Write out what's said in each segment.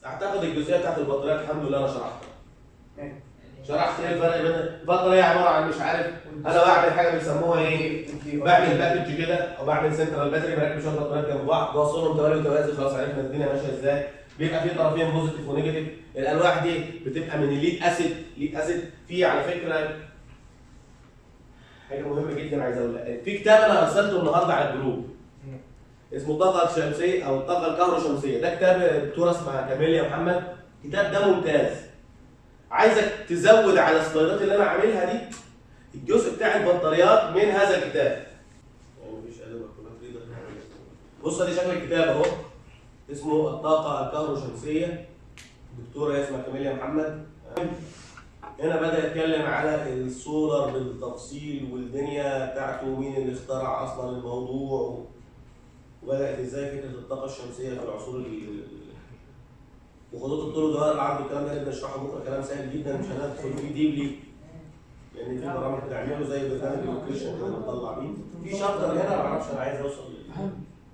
اعتقد الجزئيه بتاعت البطاريه الحمد لله انا شرحتها شرحت ايه الفرق بين البطاريه عباره عن مش عارف انا بعمل حاجه بيسموها ايه بعمل باكج كده او بعمل سنترال باتري بركب شويه بطاريات جنب بعض بوصلهم توالي وتوازي خلاص عرفنا الدنيا ماشيه ازاي بيبقى في طرفين بوزيتيف ونيجاتيف الالواح دي بتبقى من الليد اسيد ليد اسيد في على فكره حاجه مهمه جدا عايز اقولها في كتاب انا ارسلته النهارده على الجروب اسمه الطاقه الشمسيه او الطاقه الكهروشمسيه ده كتاب دكتوره اسمها كاميليا محمد الكتاب ده ممتاز عايزك تزود على السلايدات اللي انا عاملها دي الجزء بتاع البطاريات من هذا الكتاب يعني مفيش قلم مكتوبات ريدر بص ادي شكل الكتاب اهو اسمه الطاقه الكهروشمسيه دكتوره اسمها كاميليا محمد هنا بدا يتكلم على السولار بالتفصيل والدنيا بتاعته مين اللي اخترع اصلا الموضوع وبدات ازاي فكره الطاقه الشمسيه في العصور ال- وخطوط الطول ودوائر العرض والكلام ده نقدر نشرحه بكره كلام سهل جدا مش هندخل فيه ديبلي لان في برامج بتعمله زي برنامج اللوكيشن اللي بنطلع بيه في شابتر هنا ما اعرفش انا عايز اوصل ليه.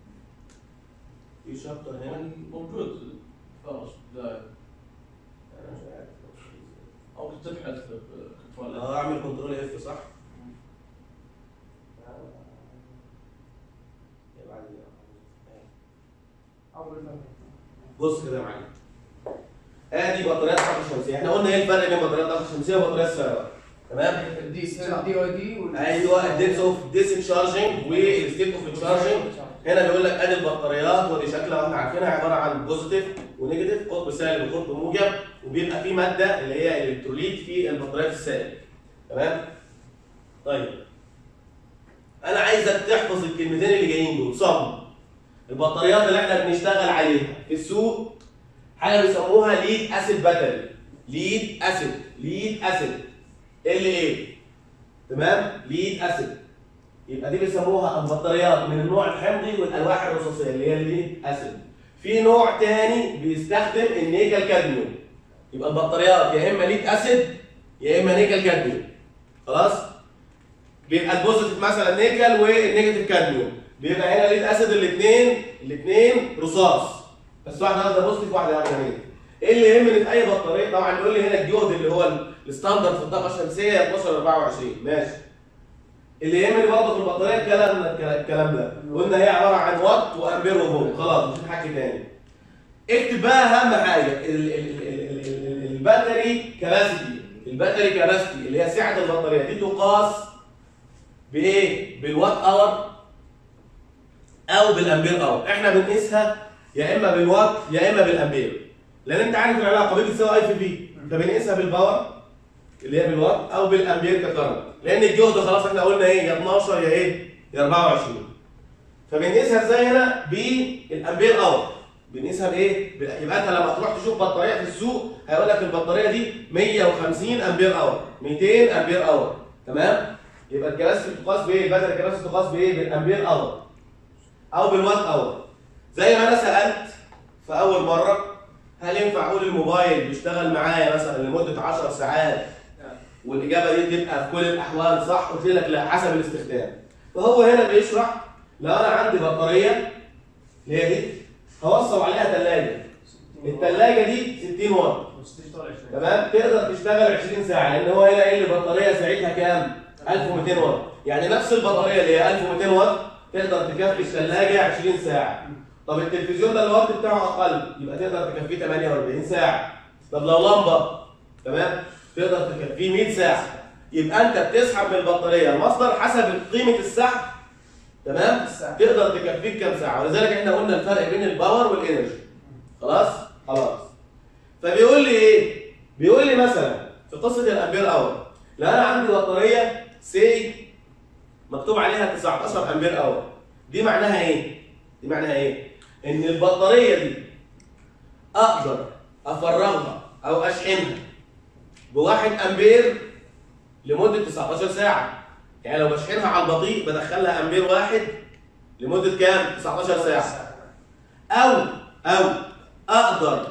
في شابتر هنا موجود فرس بداية انا مش عارف او تبحث في كنترول اه اعمل كنترول اف صح؟ بص كده يا معلم ادي بطاريات الطاقه الشمسيه احنا قلنا ايه الفرق بين بطاريات الطاقه الشمسيه وبطاريات السيارات تمام دي دي اي دي ايوه الديتس اوف ديسشارجنج والستيت اوف تشارجنج هنا بيقول لك ادي البطاريات ودي شكلها واحنا عارفينها عباره عن بوزيتيف ونيجاتيف قطب سالب وقطب موجب وبيبقى في ماده اللي هي الالكتروليت في البطاريات السالب تمام طيب انا عايزك تحفظ الكلمتين اللي جايين دول صم البطاريات اللي احنا بنشتغل عليها في السوق حاجه بيسموها ليد اسيد باتري ليد اسيد ليد اسيد ال ايه تمام ليد اسيد يبقى دي بيسموها البطاريات من النوع الحمضي والالواح الرصاصيه اللي هي الليد اسيد في نوع تاني بيستخدم النيكل كادميوم يبقى البطاريات يا اما ليد اسيد يا اما نيكل كادميوم خلاص بيبقى البوزيتيف مثلا نيكل والنيجاتيف كادميوم بيبقى هنا ليد اسيد الاثنين الاثنين رصاص بس واحده واخده بوزيتيف واحده واخده نيجاتيف ايه اللي يهمني في اي بطاريه طبعا يقول لي هنا الجهد اللي هو الستاندرد في الطاقه الشمسيه 12 24 ماشي اللي يهمني برضه في البطاريه الكلام الكلام ده قلنا هي عباره عن وات وامبير وفولت خلاص مش هنحكي تاني اكتب بقى اهم حاجه ال- ال- ال- ال- ال- ال- الباتري كاباسيتي الباتري كاباسيتي اللي هي سعه البطاريه دي تقاس بايه بالوات اور او بالامبير اور احنا بنقيسها يا اما بالوات يا اما بالامبير لان انت عارف العلاقه بي بتساوي اي في في فبنقيسها بالباور اللي هي بالوات او بالامبير ككرنت لان الجهد خلاص احنا قلنا ايه يا 12 يا ايه يا 24 فبنقيسها ازاي هنا بالامبير اور بنقيسها بايه بال- يبقى انت لما تروح تشوف بطاريه في السوق هيقول لك البطاريه دي 150 امبير اور 200 امبير اور تمام يبقى الكباسيتي تقاس بايه الباتري الكباسيتي تقاس بايه بالامبير اور او بالوات اور زي ما انا سالت في اول مره هل ينفع اقول الموبايل بيشتغل معايا مثلا لمده 10 ساعات والاجابه دي تبقى في كل الاحوال صح قلت لك لا حسب الاستخدام فهو هنا بيشرح لو انا عندي بطاريه اللي هي دي هوصل عليها ثلاجه الثلاجه دي 60 واط تمام تقدر تشتغل 20 ساعه لان هو هنا قايل لي البطاريه ساعتها كام 1200 واط يعني نفس البطاريه اللي هي 1200 واط تقدر تكفي الثلاجه 20 ساعه طب التلفزيون ده الوقت بتاعه اقل يبقى تقدر تكفيه 48 ساعه طب لو لمبه تمام تقدر تكفيه 100 ساعه يبقى انت بتسحب من البطاريه المصدر حسب قيمه السحب تمام تقدر تكفيك كام ساعه ولذلك احنا قلنا الفرق بين الباور والانرجي خلاص خلاص فبيقول لي ايه بيقول لي مثلا في قصه الامبير اور لو انا عندي بطاريه سي مكتوب عليها 19 امبير اور دي معناها ايه دي معناها ايه ان البطاريه دي اقدر افرغها او اشحنها بواحد امبير لمده 19 ساعه يعني لو بشحنها على البطيء بدخلها امبير واحد لمده كام 19 ساعه او او اقدر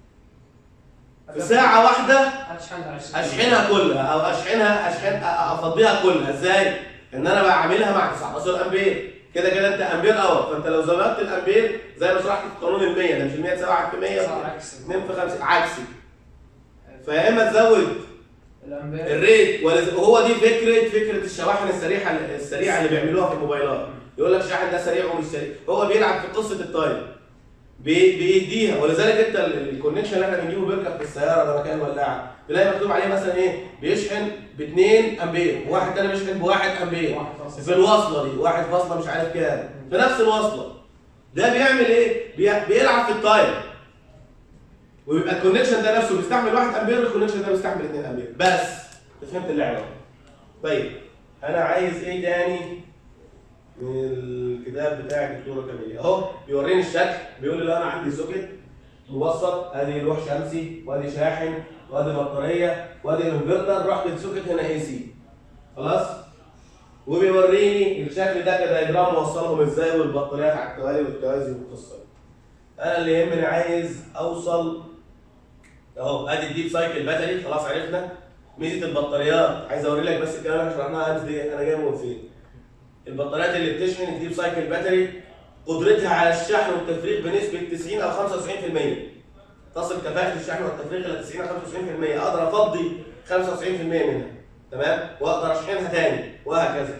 في ساعه واحده اشحنها كلها او اشحنها اشحن افضيها كلها ازاي ان انا بعملها مع 19 امبير كده كده انت امبير اور فانت لو زودت الامبير زي ما شرحت في قانون ال 100 ده مش ال 100 تساوي 1 في 100 صار عكس 2 في 5 عكسي فيا اما تزود الامبير الريت ولا وهو دي فكره فكره الشواحن السريعه السريعه اللي بيعملوها في الموبايلات يقول لك الشاحن ده سريع ومش سريع هو بيلعب في قصه التايم بي- بيديها ولذلك انت ال- الكونكشن اللي احنا بنجيبه بيركب في السياره ده مكان ولاعه تلاقي مكتوب عليه مثلا ايه بيشحن ب 2 امبير وواحد تاني بيشحن ب 1 امبير واحد فاصل في الوصله دي واحد فاصله مش عارف كام في نفس الوصله ده بيعمل ايه؟ بي- بيلعب في التايم ويبقى الكونكشن ده نفسه بيستحمل 1 امبير والكونكشن ده بيستحمل 2 امبير بس انت فهمت اللعبه طيب انا عايز ايه تاني من الكتاب بتاع الدكتوره كاميليا اهو بيوريني الشكل بيقول لي لو انا عندي سوكت موصل ادي لوح شمسي وادي شاحن وادي بطاريه وادي انفرتر رحت السوكت هنا اي سي خلاص وبيوريني الشكل ده كدايجرام موصلهم ازاي والبطاريات على التوالي والتوازي والقصه دي. انا اللي يهمني عايز اوصل اهو ادي الديب سايكل باتري خلاص عرفنا ميزه البطاريات عايز اوري لك بس الكلام اللي شرحناه امس دي انا جايبه من فين البطاريات اللي بتشحن الديب سايكل باتري قدرتها على الشحن والتفريغ بنسبه 90 او 95% تصل كفاءه الشحن والتفريغ الى 90 او 95% اقدر افضي 95% منها تمام واقدر اشحنها تاني وهكذا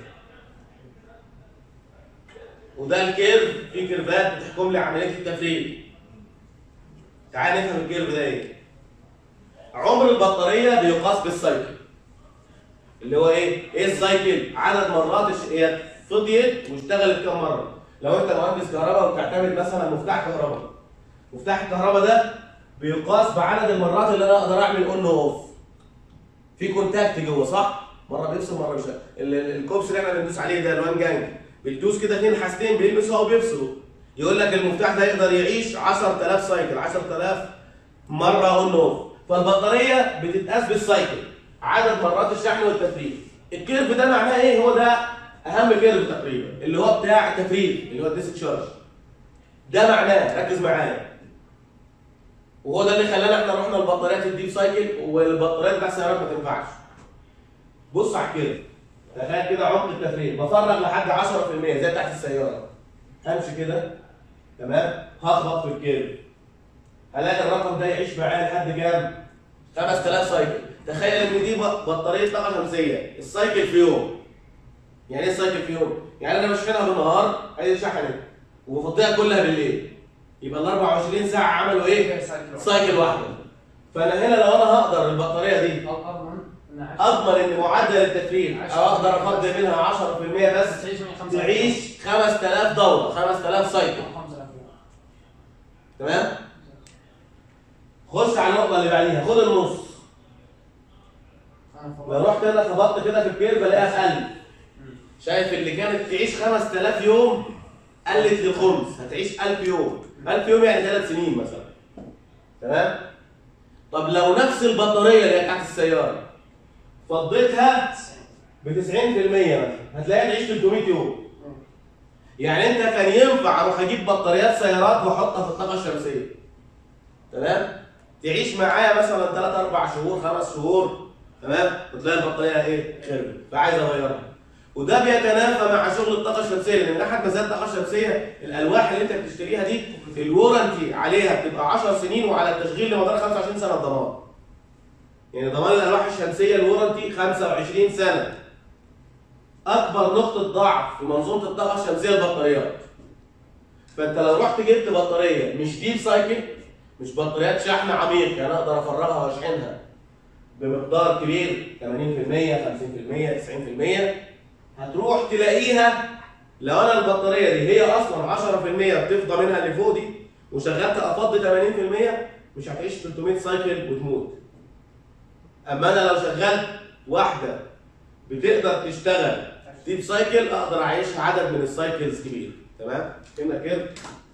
وده الكيرف في كيرفات بتحكم لي عمليه التفريغ تعال نفهم الكيرف ده ايه عمر البطاريه بيقاس بالسايكل اللي هو ايه ايه السايكل عدد مرات الش- هي فضيت واشتغلت كام مره لو انت مهندس كهرباء وبتعتمد مثلا مفتاح كهرباء مفتاح الكهرباء ده بيقاس بعدد المرات اللي انا اقدر اعمل اون اوف في كونتاكت جوه صح مره بيفصل مره مش ال- ال- الكوبس اللي احنا بندوس عليه ده الوان جانج بتدوس كده اتنين حاجتين بيلمسوا او بيفصلوا يقول لك المفتاح ده يقدر يعيش 10000 سايكل 10000 مره اون اوف فالبطاريه بتتقاس بالسايكل عدد مرات الشحن والتفريغ الكيرف ده معناه ايه هو ده اهم كيرف تقريبا اللي هو بتاع التفريغ اللي هو الديسشارج ده معناه ركز معايا وهو ده اللي خلانا احنا رحنا لبطاريات الديب سايكل والبطاريات بتاع السيارات ما تنفعش بص على الكيرف تخيل كده عمق التفريغ بفرغ لحد 10% زي بتاعت السياره همشي كده تمام هخبط في الكيرف هلاقي الرقم ده يعيش معايا لحد كام 5000 سايكل تخيل ان دي ب- بطاريه طاقه شمسيه السايكل في يوم يعني ايه السايكل في يوم يعني انا بشحنها بالنهار هي شحنت وبفضيها كلها بالليل يبقى ال 24 ساعه عملوا ايه سايكل واحده فانا هنا لو انا هقدر البطاريه دي اضمن ان عشرة- اضمن ان معدل التفريغ او اقدر افضي منها 10% بس تعيش من خمسة تعيش 5000 دوره 5000 سايكل خمسة آلاف يوم. تمام خش على النقطه اللي بعديها خد النص انا لو فضلت رحت انا خبطت كده في الكيرف الاقيها قلت شايف اللي كانت تعيش 5000 يوم قلت لخمس هتعيش 1000 يوم 1000 يوم يعني 3 سنين مثلا تمام طب لو نفس البطاريه اللي هي بتاعت السياره فضيتها ب 90% مثلا هتلاقيها تعيش 300 يوم يعني انت كان ينفع اروح اجيب بطاريات سيارات واحطها في الطاقه الشمسيه تمام تعيش معايا مثلا 3 4 شهور 5 شهور تمام وتلاقي البطاريه ايه خربت فعايز اغيرها وده بيتنافى مع شغل الطاقه الشمسيه لان من ناحيه مزايا الطاقه الشمسيه الالواح اللي انت بتشتريها دي الورنتي عليها بتبقى 10 سنين وعلى التشغيل لمدار 25 سنه ضمان يعني ضمان الالواح الشمسيه الورنتي 25 سنه اكبر نقطه ضعف في منظومه الطاقه الشمسيه البطاريات فانت لو رحت جبت بطاريه مش ديب سايكل مش بطاريات شحن عميق يعني اقدر افرغها واشحنها بمقدار كبير 80% 50% 90% هتروح تلاقيها لو انا البطاريه دي هي اصلا 10% بتفضى منها اللي فوق دي وشغلت افضي 80% مش هتعيش 300 سايكل وتموت اما انا لو شغلت واحده بتقدر تشتغل ديب سايكل اقدر اعيشها عدد من السايكلز كبير تمام هنا كده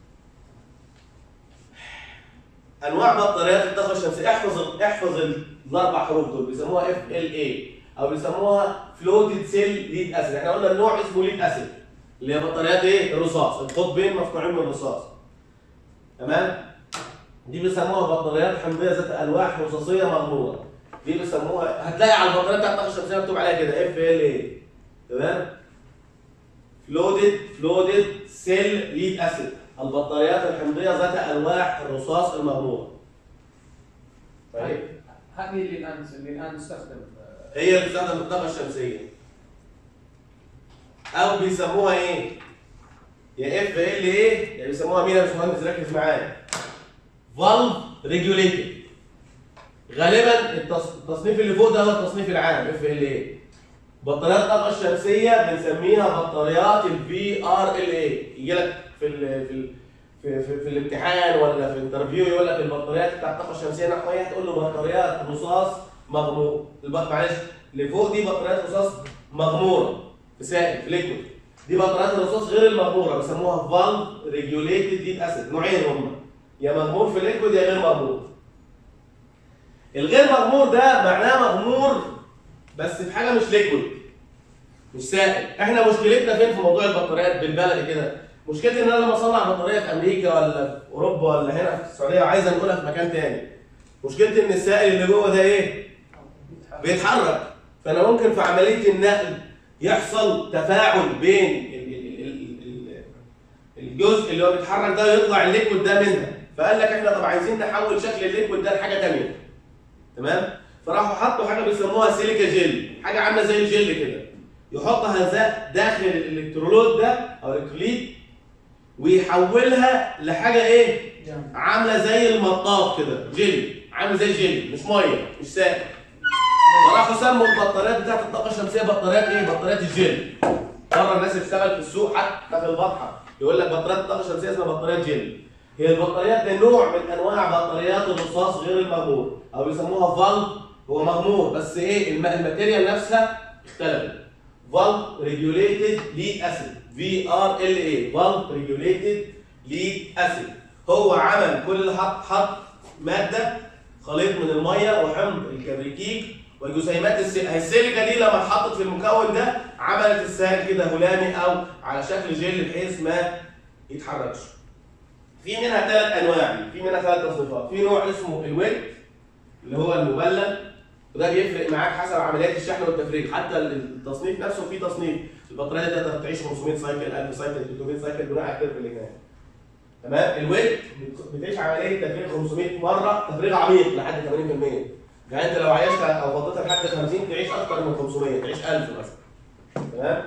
انواع بطاريات الطاقه الشمسيه احفظ احفظ الاربع حروف دول بيسموها اف ال اي او بيسموها فلوتد سيل ليد اسيد احنا قلنا النوع اسمه ليد اسيد اللي هي بطاريات ايه الرصاص القطبين مصنوعين من الرصاص تمام دي بيسموها بطاريات حمضيه ذات الواح رصاصيه مغموره دي بيسموها هتلاقي على البطاريه بتاعت الطاقه الشمسيه مكتوب عليها كده اف ال اي تمام فلودد فلودد سيل ليد اسيد البطاريات الحمضيه ذات الواح الرصاص المغموره طيب هذه اللي الان اللي الان تستخدم آه، هي اللي بتستخدم في الطاقه الشمسيه او بيسموها ايه يا اف ال ايه يا بيسموها مين يا باشمهندس ركز معايا فالف ريجوليتد غالبا التص- التصنيف اللي فوق ده هو التصنيف العام اف ال ايه بطاريات الطاقه الشمسيه بنسميها بطاريات الفي ار ال اي يجي لك في ال في ال في, في, في الامتحان ولا في الانترفيو يقول لك البطاريات بتاعت الطاقه الشمسيه نحويه تقول له بطاريات رصاص مغمور الب- معلش اللي فوق دي بطاريات رصاص مغموره في سائل في ليكويد دي بطاريات الرصاص غير المغموره بيسموها فالف ريجوليتد ديد اسيد نوعين هم يا مغمور في ليكويد يا غير مغمور الغير مغمور ده معناه مغمور بس في حاجه مش ليكويد مش سائل احنا مشكلتنا فين في موضوع البطاريات بالبلدي كده مشكلتي ان انا لما اصنع بطاريه في امريكا ولا في اوروبا ولا هنا في السعوديه وعايز انقلها في مكان تاني مشكلتي ان السائل اللي جوه ده ايه بيتحرك فانا ممكن في عمليه النقل يحصل تفاعل بين ال- ال- ال- ال- الجزء اللي هو بيتحرك ده يطلع الليكويد ده منها فقال لك احنا طب عايزين نحول شكل الليكويد ده لحاجه ثانيه تمام فراحوا حطوا حاجه بيسموها سيليكا جل حاجه عامله زي الجل كده يحطها ذا- داخل الالكترولوت ده او الالكتروليت ويحولها لحاجه ايه جامد عامله زي المطاط كده جل عامله زي الجل مش ميه مش سائل فراحوا سموا البطاريات بتاعت الطاقه الشمسيه بطاريات ايه؟ بطاريات الجل بره الناس اللي بتشتغل في السوق حتى في البطحه يقول لك بطاريات الطاقه الشمسيه اسمها بطاريات جل هي البطاريات ده نوع من انواع بطاريات الرصاص غير المغمور او بيسموها فالف هو مغمور بس ايه الم- الماتيريال نفسها اختلفت فالف ريجوليتد ليد اسيد في ار ال اي فالف ريجوليتد ليد اسيد هو عمل كل اللي حط حط ماده خليط من الميه وحمض الكبريتيك وجسيمات السيليكا السيليكا دي لما اتحطت في المكون ده عملت السائل كده هلامي او على شكل جل بحيث ما يتحركش في منها ثلاث انواع في منها ثلاث تصنيفات في نوع اسمه الويت اللي هو المبلل وده بيفرق معاك حسب عمليات الشحن والتفريغ حتى التصنيف نفسه فيه تصنيف البطاريه دي تقدر تعيش 500 سايكل 1000 سايكل 300 سايكل بناء على الكيرف اللي هناك تمام الويت بتعيش عمليه تفريغ 500 مره تفريغ عميق لحد 80% يعني انت لو عايشها او فضيتها لحد 50 تعيش اكتر من 500 تعيش 1000 مثلا تمام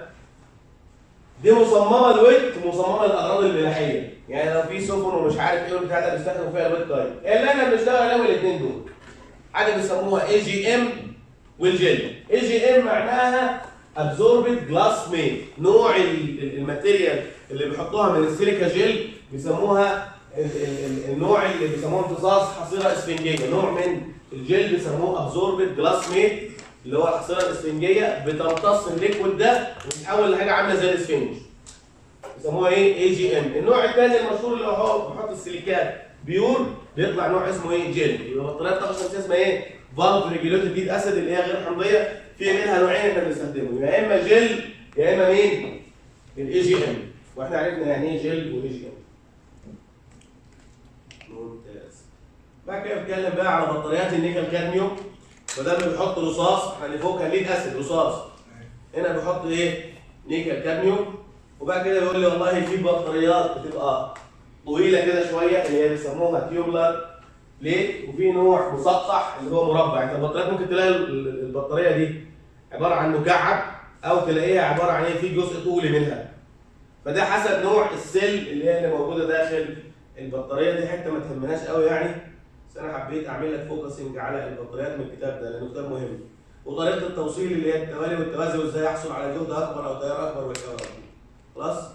دي مصممه الويت مصممه للاغراض الملاحيه يعني لو في سفن ومش عارف ايه والبتاع ده بيستخدموا فيها الويت تايب اللي احنا بنشتغل عليهم الاثنين دول حاجه بيسموها اي جي ام والجل اي جي ام معناها ابزوربد جلاس ميد نوع ال- ال- الماتيريال اللي بيحطوها من السيليكا جل بيسموها ال- ال- ال- النوع اللي بيسموه امتصاص حصيره اسفنجيه نوع من الجل بيسموه ابزوربد جلاس ميد اللي هو الحصيره الاسفنجيه بتمتص الليكويد ده وتتحول لحاجه عامله زي الاسفنج بيسموها ايه اي جي ام النوع الثاني المشهور اللي هو بحط السيليكات بيور بيطلع نوع اسمه ايه جل يبقى بطاريات الطاقه الشمسيه اسمها ايه فالف ريجوليتد ديد اسيد اللي هي غير حمضيه في منها نوعين احنا بنستخدمهم يا اما جل يا اما مين الاي جي ام واحنا عرفنا يعني ايه جل واي جي ام ممتاز بعد كده بنتكلم بقى على بطاريات النيكل كادميوم وده اللي بيحط رصاص احنا اللي فوق كان ليد اسيد رصاص هنا بيحط ايه نيكل كادميوم وبعد كده بيقول لي والله في بطاريات بتبقى طويله كده شويه اللي هي بيسموها تيوبلر ليه؟ وفي نوع مسطح اللي هو مربع انت البطاريات ممكن تلاقي ال- ال- البطاريه دي عباره عن مكعب او تلاقيها عباره عن ايه في جزء طولي منها فده حسب نوع السيل اللي هي اللي موجوده داخل البطاريه دي حته ما تهمناش قوي يعني بس انا حبيت اعمل لك فوكسنج على البطاريات من الكتاب ده لانه كتاب مهم وطريقه التوصيل اللي هي التوالي والتوازي وازاي يحصل على جهد اكبر او تيار اكبر والكلام ده خلاص